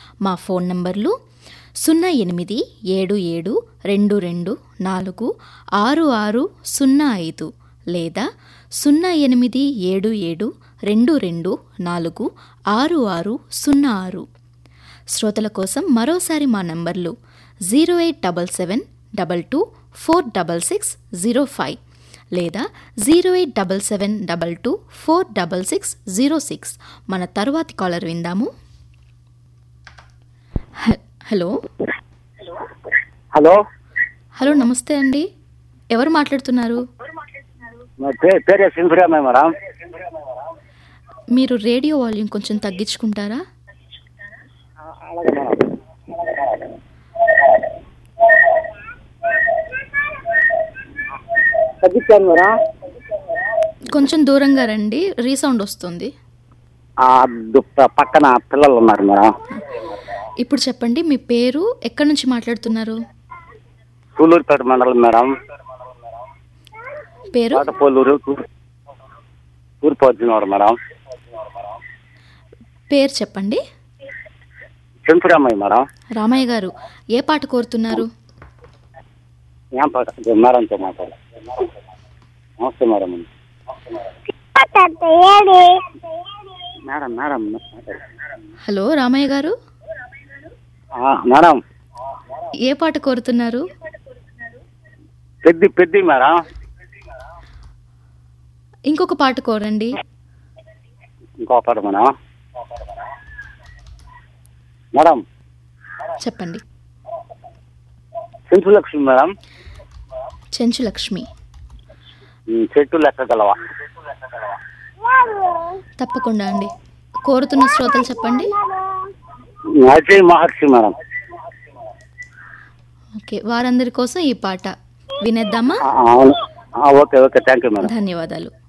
మా ఫోన్ నంబర్లు సున్నా ఎనిమిది ఏడు ఏడు రెండు రెండు నాలుగు ఆరు ఆరు సున్నా ఐదు లేదా సున్నా ఎనిమిది ఏడు ఏడు రెండు రెండు నాలుగు ఆరు ఆరు సున్నా ఆరు శ్రోతల కోసం మరోసారి మా నంబర్లు zero eight double seven double two four double six zero five లేదా zero eight double seven double two four double six zero six మన తరువాతి కాలర్ విందాము హ- హలో హలో హలో నమస్తే అండి ఎవరు మాట్లాడుతున్నారు మా పే- పేరు సింఫురామే మేడం మీరు రేడియో వాల్యూమ్ కొంచెం తగ్గించుకుంటారా అలాగే మేడం తగ్గించాను మేడం కొంచెం దూరంగా రండి రీసౌండ్ వస్తుంది ఆ దు- పక్కన పిల్లలు ఉన్నారు మేడం ఇప్పుడు చెప్పండి మీ పేరు ఎక్కడి నుంచి మాట్లాడుతున్నారు సూలూరుపేట మండలం మేడం పేరు తోటపోలూరు తూర్- తూర్పు వచ్చినవాడు మేడం పేరు చెప్పండి సింఫురామయ్య మేడం రామయ్య గారు ఏ పాట కోరుతున్నారు ఏం పాట మేడంతో మాట్లాడు నమస్తే మేడం మేడం మేడం మాట్లాడు. హలో రామయ్య గారు ఆ, మేడం ఏ పాట కోరుతున్నారు పెద్ది పెద్ది మేడం ఇంకొక పాట కోరండి ఇంకో పాట మేడం మేడం చెప్పండి సింధు లక్ష్మి మేడం చెంచు లక్ష్మి ఉమ్, చెట్టు లెక్క గలవా తప్పకుండా అండి కోరుతున్న శ్రోతలు చెప్పండి అజయ్ మహర్షి మేడం ఓకే వారందరి కోసం ఈ పాట వినేద్దామా ఆ, అవును ఆ, okay okay thank you madam ధన్యవాదాలు